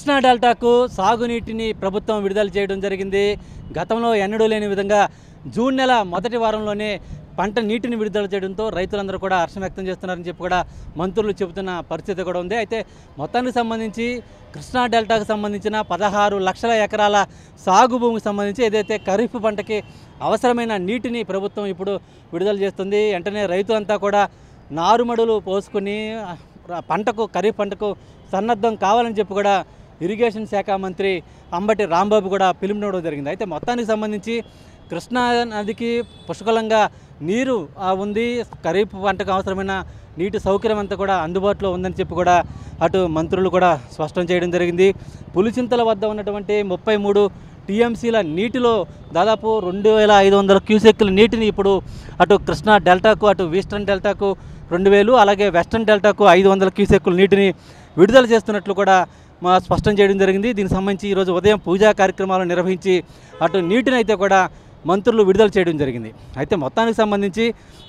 కృష్ణా డెల్టాకు సాగునీటిని ప్రభుత్వం విడుదల చేయడం జరిగింది గతంలో ఎన్నడూ లేని విధంగా జూన్ నెల మొదటి వారంలోనే పంట నీటిని విడుదల చేయడంతో రైతులందరూ కూడా హర్షం వ్యక్తం చేస్తున్నారని చెప్పి కూడా మంత్రులు చెబుతున్న పరిస్థితి కూడా ఉంది అయితే మొత్తానికి సంబంధించి కృష్ణా డెల్టాకు సంబంధించిన పదహారు లక్షల ఎకరాల సాగు భూమికి సంబంధించి ఏదైతే ఖరీఫ్ పంటకి అవసరమైన నీటిని ప్రభుత్వం ఇప్పుడు విడుదల చేస్తుంది వెంటనే రైతు అంతా కూడా నారుమడులు పోసుకుని ఆ, పంటకు ఖరీఫ్ పంటకు సన్నద్ధం కావాలని చెప్పి కూడా ఇరిగేషన్ శాఖ మంత్రి అంబటి రాంబాబు కూడా పిలుపునివ్వడం జరిగింది అయితే మొత్తానికి సంబంధించి కృష్ణా నదికి పుష్కలంగా నీరు ఆ, ఉంది ఖరీఫ్ పంటకు అవసరమైన నీటి సౌకర్యం అంతా కూడా అందుబాటులో ఉందని చెప్పి కూడా అటు మంత్రులు కూడా స్పష్టం చేయడం జరిగింది పులిచింతల వద్ద ఉన్నటువంటి ముప్పై మూడు టీఎంసీల నీటిలో దాదాపు రెండు వేల ఐదు వందల క్యూసెక్కుల నీటిని ఇప్పుడు అటు కృష్ణా డెల్టాకు అటు ఈస్టర్న్ డెల్టాకు రెండు వేలు అలాగే వెస్టర్న్ డెల్టాకు ఐదు వందల క్యూసెక్కుల నీటిని విడుదల చేస్తున్నట్లు కూడా మా స్పష్టం చేయడం జరిగింది దీనికి సంబంధించి ఈరోజు ఉదయం పూజా కార్యక్రమాలు నిర్వహించి అటు నీటిని అయితే కూడా మంత్రులు విడుదల చేయడం జరిగింది అయితే మొత్తానికి సంబంధించి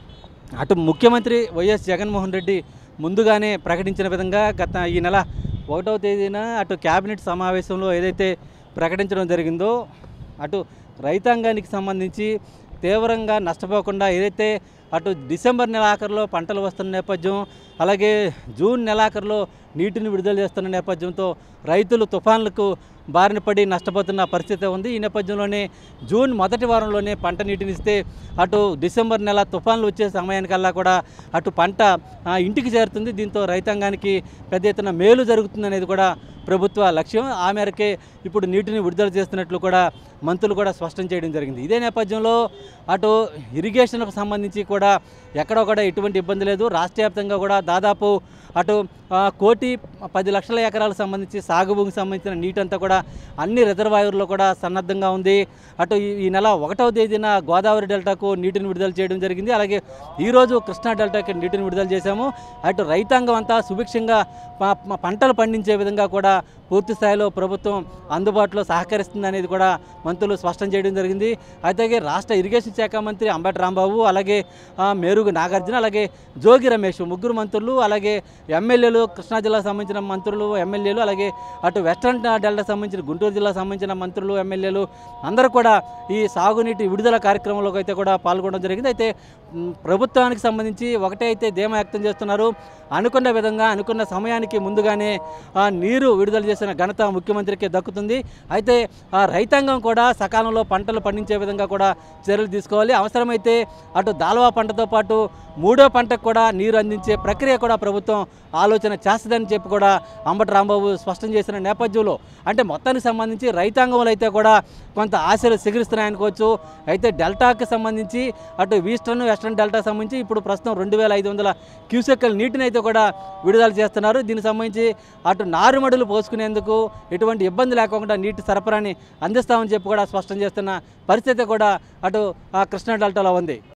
అటు ముఖ్యమంత్రి వైఎస్ జగన్మోహన్ రెడ్డి ముందుగానే ప్రకటించిన విధంగా గత ఈ నెల ఒకటవ తేదీన అటు క్యాబినెట్ సమావేశంలో ఏదైతే ప్రకటించడం జరిగిందో అటు రైతాంగానికి సంబంధించి తీవ్రంగా నష్టపోకుండా ఏదైతే అటు డిసెంబర్ నెలాఖరులో పంటలు వస్తున్న నేపథ్యం అలాగే జూన్ నెలాఖరులో నీటిని విడుదల చేస్తున్న నేపథ్యంతో రైతులు తుఫాన్లకు బారిన పడి నష్టపోతున్న పరిస్థితి ఉంది ఈ నేపథ్యంలోనే జూన్ మొదటి వారంలోనే పంట నీటిని ఇస్తే అటు డిసెంబర్ నెల తుఫాన్లు వచ్చే సమయానికల్లా కూడా అటు పంట ఆ, ఇంటికి చేరుతుంది దీంతో రైతాంగానికి పెద్ద ఎత్తున మేలు జరుగుతుంది అనేది కూడా ప్రభుత్వ లక్ష్యం ఆ మేరకే ఇప్పుడు నీటిని విడుదల చేస్తున్నట్లు కూడా మంత్రులు కూడా స్పష్టం చేయడం జరిగింది ఇదే నేపథ్యంలో అటు ఇరిగేషన్కు సంబంధించి కూడా ఎక్కడ కూడా ఎటువంటి ఇబ్బంది లేదు రాష్ట్ర వ్యాప్తంగా కూడా దాదాపు అటు ఆ, కోటి పది లక్షల ఎకరాలకు సంబంధించి సాగు భూమికి సంబంధించిన నీటి అంతా కూడా అన్ని రిజర్వాయర్లో కూడా సన్నద్ధంగా ఉంది అటు ఈ- ఈ నెల ఒకటవ తేదీన గోదావరి డెల్టాకు నీటిని విడుదల చేయడం జరిగింది అలాగే ఈరోజు కృష్ణా డెల్టాకి నీటిని విడుదల చేశాము అటు రైతాంగం అంతా సుభిక్షంగా ప- ప- పంటలు పండించే విధంగా కూడా పూర్తి స్థాయిలో ప్రభుత్వం అందుబాటులో సహకరిస్తుంది అనేది కూడా మంత్రులు స్పష్టం చేయడం జరిగింది అయితే రాష్ట్ర ఇరిగేషన్ శాఖ మంత్రి అంబటి రాంబాబు అలాగే ఆ, మేరుగు నాగార్జున అలాగే జోగి రమేష్ ముగ్గురు మంత్రులు అలాగే ఎమ్మెల్యేలు కృష్ణా జిల్లాకు సంబంధించిన మంత్రులు ఎమ్మెల్యేలు అలాగే అటు వెస్ట్రన్ డెల్టాకు సంబంధించిన గుంటూరు జిల్లాకు సంబంధించిన మంత్రులు ఎమ్మెల్యేలు అందరూ కూడా ఈ సాగునీటి విడుదల కార్యక్రమంలో అయితే కూడా పాల్గొనడం జరిగింది అయితే మ్, ప్రభుత్వానికి సంబంధించి ఒకటే అయితే ధీమా వ్యక్తం చేస్తున్నారు అనుకున్న విధంగా అనుకున్న సమయానికి ముందుగానే ఆ, నీరు విడుదల చేసిన ఘనత ముఖ్యమంత్రికి దక్కుతుంది అయితే ఆ రైతాంగం కూడా సకాలంలో పంటలు పండించే విధంగా కూడా చర్యలు తీసుకోవాలి అవసరమైతే అటు దాల్వా పంటతో పాటు మూడో పంటకు కూడా నీరు అందించే ప్రక్రియ కూడా ప్రభుత్వం ఆలోచన చేస్తుందని చెప్పి కూడా అంబటి రాంబాబు స్పష్టం చేసిన నేపథ్యంలో అంటే మొత్తానికి సంబంధించి రైతాంగంలో అయితే కూడా కొంత ఆశలు సిగురిస్తున్నాయనుకోవచ్చు అయితే డెల్టాకి సంబంధించి అటు ఈస్టర్న్ వెస్టర్న్ డెల్టా సంబంధించి ఇప్పుడు ప్రస్తుతం రెండు వేల ఐదు వందల క్యూసెక్కల నీటిని అయితే కూడా విడుదల చేస్తున్నారు దీనికి సంబంధించి అటు నారుమడులు పోసుకునేందుకు ఎటువంటి ఇబ్బంది లేకుండా నీటి సరఫరాని అందిస్తామని చెప్పి కూడా స్పష్టం చేస్తున్న పరిస్థితి కూడా అటు ఆ కృష్ణా డెల్టాలో ఉంది